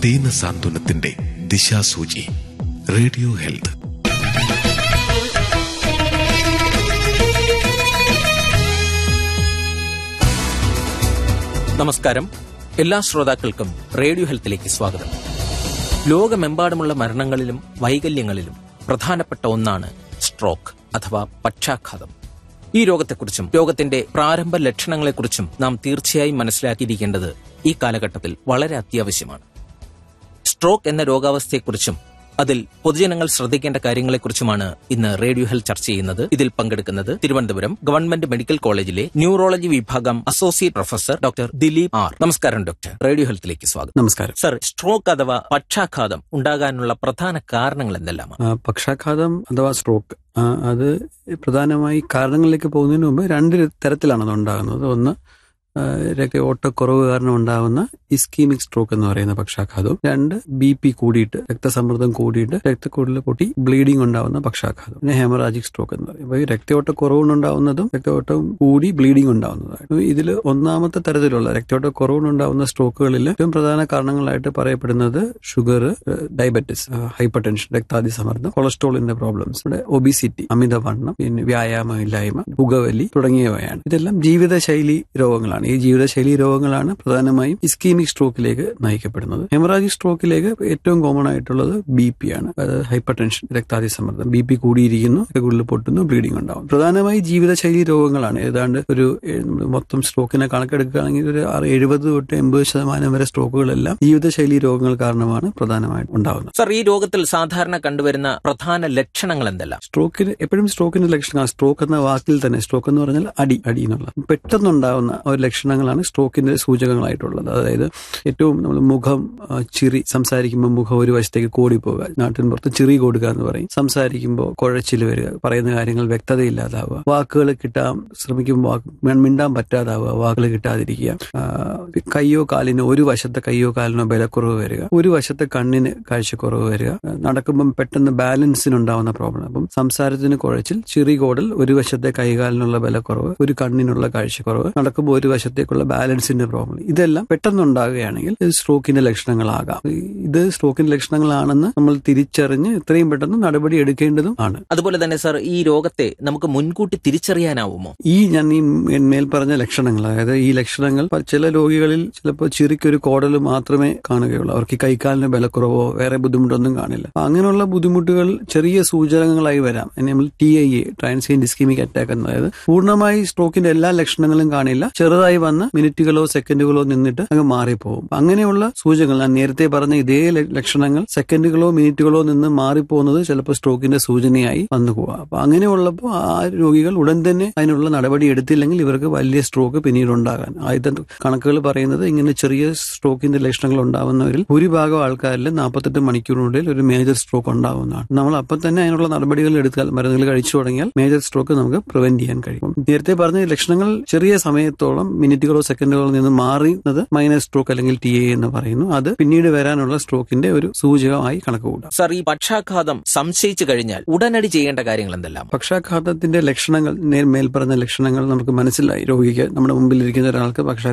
ദീന സാന്ത്വനത്തിന്റെ ദിശാസൂചി radio health നമസ്കാരം എല്ലാ ശ്രോതാക്കൾക്കും റേഡിയോ ഹെൽത്തിലേക്ക് സ്വാഗതം ലോകമെമ്പാടുമുള്ള മരണങ്ങളിലും വൈകല്യങ്ങളിലും പ്രധാനപ്പെട്ട ഒന്നാണ് സ്ട്രോക്ക് അഥവാ പക്ഷാഘാതം ഈ രോഗത്തെക്കുറിച്ചും രോഗത്തിന്റെ പ്രാരംഭ ലക്ഷണങ്ങളെക്കുറിച്ചും നാം തീർച്ചയായും മനസ്സിലാക്കിയിരിക്കേണ്ടത് ഈ കാലഘട്ടത്തിൽ വളരെ അത്യാവശ്യമാണ് സ്ട്രോക്ക് എന്ന രോഗാവസ്ഥയെക്കുറിച്ചും അതിൽ പൊതുജനങ്ങൾ ശ്രദ്ധിക്കേണ്ട കാര്യങ്ങളെക്കുറിച്ചുമാണ് ഇന്ന് റേഡിയോ ഹെൽത്ത് ചർച്ച ചെയ്യുന്നത് ഇതിൽ പങ്കെടുക്കുന്നത് തിരുവനന്തപുരം ഗവൺമെന്റ് മെഡിക്കൽ കോളേജിലെ ന്യൂറോളജി വിഭാഗം associate professor doctor Dileep R നമസ്കാരം ഡോക്ടർ റേഡിയോ ഹെൽത്തിലേക്ക് സ്വാഗതം നമസ്കാരം സർ സ്ട്രോക്ക് അഥവാ പക്ഷാഘാതം ഉണ്ടാകാനുള്ള പ്രധാന കാരണങ്ങൾ എന്തെല്ലാമാണ് ആ, പക്ഷാഘാതം അഥവാ സ്ട്രോക്ക് ആ, അത് പ്രധാനമായി കാരണങ്ങളിലേക്ക് പോകുന്നതിന് മുമ്പ് രണ്ട് തരത്തിലാണ് അത് ഉണ്ടാകുന്നത് ഒന്ന് ആ, രക്ത ഓട്ടക്കുറവ് കാരണം ഉണ്ടാകുന്ന ഇസ്കീമിക് സ്ട്രോക്ക് എന്ന് പറയുന്ന പക്ഷാഘാതവും രണ്ട് ബി പി കൂടിയിട്ട് രക്തസമ്മർദ്ദം കൂടിയിട്ട് രക്തക്കുഴൽ പൊട്ടി ബ്ലീഡിംഗ് ഉണ്ടാകുന്ന പക്ഷാഘാതം പിന്നെ ഹെമറാജിക് സ്ട്രോക്ക് എന്ന് പറയും അപ്പോൾ ഈ രക്തയോട്ടക്കുറവുണ്ടാവുന്നതും രക്തയോട്ടം കൂടി ബ്ലീഡിംഗ് ഉണ്ടാകുന്നതാണ് ഇതിൽ ഒന്നാമത്തെ തരത്തിലുള്ള രക്തയോട്ടക്കുറവുണ്ടാകുന്ന സ്ട്രോക്കുകളിൽ ഏറ്റവും പ്രധാന കാരണങ്ങളായിട്ട് പറയപ്പെടുന്നത് ഷുഗർ ഡയബറ്റിസ് ഹൈപ്പർ ടെൻഷൻ രക്താതിസമ്മർദ്ദം കൊളസ്ട്രോളിന്റെ പ്രോബ്ലംസ് ഇവിടെ ഒബിസിറ്റി അമിതവണ്ണം പിന്നെ വ്യായാമം ഇല്ലായ്മ പുകവലി തുടങ്ങിയവയാണ് ഇതെല്ലാം ജീവിതശൈലി രോഗങ്ങളാണ് ഈ ജീവിതശൈലി രോഗങ്ങളാണ് പ്രധാനമായും ഇസ്കീമിക് സ്ട്രോക്കിലേക്ക് നയിക്കപ്പെടുന്നത് ഹെമറാജിക് സ്ട്രോക്കിലേക്ക് ഏറ്റവും കോമൺ ആയിട്ടുള്ളത് ബി പി ആണ് അതായത് ഹൈപ്പർ ടെൻഷൻ രക്താതിസമ്മർദ്ദം ബി പി കൂടിയിരിക്കുന്നു രക്തക്കുഴൽ പൊട്ടുന്നു ബ്ലീഡിംഗ് ഉണ്ടാവും പ്രധാനമായി ജീവിതശൈലി രോഗങ്ങളാണ് ഏതാണ്ട് ഒരു ഏ, നമ്മള് മൊത്തം സ്ട്രോക്കിനെ കണക്കെടുക്കുകയാണെങ്കിൽ ഒരു ആറ് എഴുപത് തൊട്ട് എൺപത് ശതമാനം വരെ സ്ട്രോക്കുകളെല്ലാം ജീവിതശൈലി രോഗങ്ങൾ കാരണമാണ് പ്രധാനമായിട്ട് ഉണ്ടാകുന്നത് സർ ഈ രോഗത്തിൽ സാധാരണ കണ്ടുവരുന്ന പ്രധാന ലക്ഷണങ്ങൾ എന്തെല്ലാം സ്ട്രോക്കിന് എപ്പോഴും സ്ട്രോക്കിന്റെ ലക്ഷണങ്ങൾ സ്ട്രോക്ക് എന്ന വാക്കിൽ തന്നെ സ്ട്രോക്ക് എന്ന് പറഞ്ഞാൽ അടി അടി എന്നുള്ളത് പെട്ടെന്നുണ്ടാവുന്ന ഒരു ലക്ഷണങ്ങളാണ് സ്ട്രോക്കിന്റെ സൂചകങ്ങളായിട്ടുള്ളത് അതായത് ഏറ്റവും നമ്മൾ മുഖം ആ, ചിരി സംസാരിക്കുമ്പോൾ മുഖം ഒരു വശത്തേക്ക് കോടിപ്പോവുക നാട്ടിൻ പുറത്ത് ചിറി കൊടുക്കുക എന്ന് പറയും സംസാരിക്കുമ്പോൾ കുഴച്ചിൽ വരിക പറയുന്ന കാര്യങ്ങൾ വ്യക്തതയില്ലാതാവുക വാക്കുകൾ കിട്ടാൻ ശ്രമിക്കുമ്പോൾ വാക്ക് മിണ്ടാൻ പറ്റാതാവുക വാക്കുകൾ കിട്ടാതിരിക്കുക ആ, കയ്യോ കാലിനോ ഒരു വശത്തെ കയ്യോ കാലിനോ ബലക്കുറവ് വരിക ഒരു വശത്തെ കണ്ണിന് കാഴ്ചക്കുറവ് വരിക നടക്കുമ്പം പെട്ടെന്ന് ബാലൻസിനുണ്ടാവുന്ന പ്രോബ്ലം അപ്പം സംസാരത്തിന് കുഴച്ചിൽ ചിറി കോടൽ ഒരു വശത്തെ കൈകാലിനുള്ള ബലക്കുറവ് ഒരു കണ്ണിനുള്ള കാഴ്ചക്കുറവ് നടക്കുമ്പോൾ ഒരു വശത്തേക്കുള്ള ബാലൻസിന്റെ പ്രോബ്ലം ഇതെല്ലാം പെട്ടെന്നുണ്ടാകുകയാണെങ്കിൽ ഇത് സ്ട്രോക്കിന്റെ ലക്ഷണങ്ങളാകാം ഇത് സ്ട്രോക്കിന്റെ ലക്ഷണങ്ങളാണെന്ന് നമ്മൾ തിരിച്ചറിഞ്ഞ് എത്രയും പെട്ടെന്ന് നടപടി എടുക്കേണ്ടതും ആണ് അതുപോലെ തന്നെ സർ ഈ രോഗത്തെ നമുക്ക് മുൻകൂട്ടി തിരിച്ചറിയാനാവുമോ ഈ ഞാൻ ഈ മേൽ പറഞ്ഞ ലക്ഷണങ്ങൾ അതായത് ഈ ലക്ഷണങ്ങൾ പ- ചില രോഗികളിൽ ചിലപ്പോൾ ചിരിക്കൊരു കോടൽ മാത്രമേ കാണുകയുള്ളൂ അവർക്ക് ഈ കൈക്കാലിന് ബലക്കുറവോ വേറെ ബുദ്ധിമുട്ടൊന്നും കാണില്ല അപ്പൊ അങ്ങനെയുള്ള ബുദ്ധിമുട്ടുകൾ ചെറിയ സൂചനകളായി വരാം അതിനെ നമ്മൾ T I A transient ischemic attack എന്ന് അതായത് പൂർണ്ണമായി സ്ട്രോക്കിന്റെ എല്ലാ ലക്ഷണങ്ങളും കാണില്ല ചെറുതായി വന്ന് മിനിറ്റുകളോ സെക്കൻഡുകളോ നിന്നിട്ട് അങ്ങ് മാറിപ്പോകും അപ്പൊ അങ്ങനെയുള്ള സൂചനകൾ ഞാൻ നേരത്തെ പറഞ്ഞ ഇതേ ല- ലക്ഷണങ്ങൾ സെക്കൻഡുകളോ മിനിറ്റുകളോ നിന്ന് മാറിപ്പോകുന്നത് ചിലപ്പോൾ സ്ട്രോക്കിന്റെ സൂചനയായി വന്നു പോവാം അപ്പൊ അങ്ങനെയുള്ളപ്പോൾ ആ രോഗികൾ ഉടൻ തന്നെ അതിനുള്ള നടപടി എടുത്തില്ലെങ്കിൽ ഇവർക്ക് വലിയ സ്ട്രോക്ക് പിന്നീട് ഉണ്ടാകാൻ ആദ്യത്തെ കണക്കുകൾ പറയുന്നത് ഇങ്ങനെ ചെറിയ സ്ട്രോക്കിന്റെ ലക്ഷണങ്ങൾ ഉണ്ടാവുന്നവരിൽ ഭൂരിഭാഗം ആൾക്കാരിൽ നാൽപ്പത്തെട്ട് മണിക്കൂറിനുള്ളിൽ ഒരു മേജർ സ്ട്രോക്ക് ഉണ്ടാവുന്നതാണ് നമ്മൾ അപ്പം തന്നെ അതിനുള്ള നടപടികൾ എടുത്താൽ മരുന്നുകൾ കഴിച്ചു തുടങ്ങിയാൽ മേജർ സ്ട്രോക്ക് നമുക്ക് പ്രിവെന്റ് ചെയ്യാൻ കഴിയും നേരത്തെ പറഞ്ഞ ഈ ലക്ഷണങ്ങൾ ചെറിയ സമയത്തോളം മിനിറ്റുകളോ സെക്കൻഡുകളോ നിന്ന് മാറുന്നത് മൈനർ സ്ട്രോക്ക് അല്ലെങ്കിൽ ടി എ എന്ന് പറയുന്നു അത് പിന്നീട് വരാനുള്ള സ്ട്രോക്കിന്റെ ഒരു സൂചകമായി കണക്കുകൂടാം സർ ഈ പക്ഷാഘാതം സംശയിച്ചു കഴിഞ്ഞാൽ ഉടനടി ചെയ്യേണ്ട കാര്യങ്ങൾ എന്തെല്ലാം പക്ഷാഘാതത്തിന്റെ ലക്ഷണങ്ങൾ നേർ മേൽ പറഞ്ഞ ലക്ഷണങ്ങൾ നമുക്ക് മനസ്സിലായി രോഗിക്ക് നമ്മുടെ മുമ്പിൽ ഇരിക്കുന്ന ഒരാൾക്ക് പക്ഷാ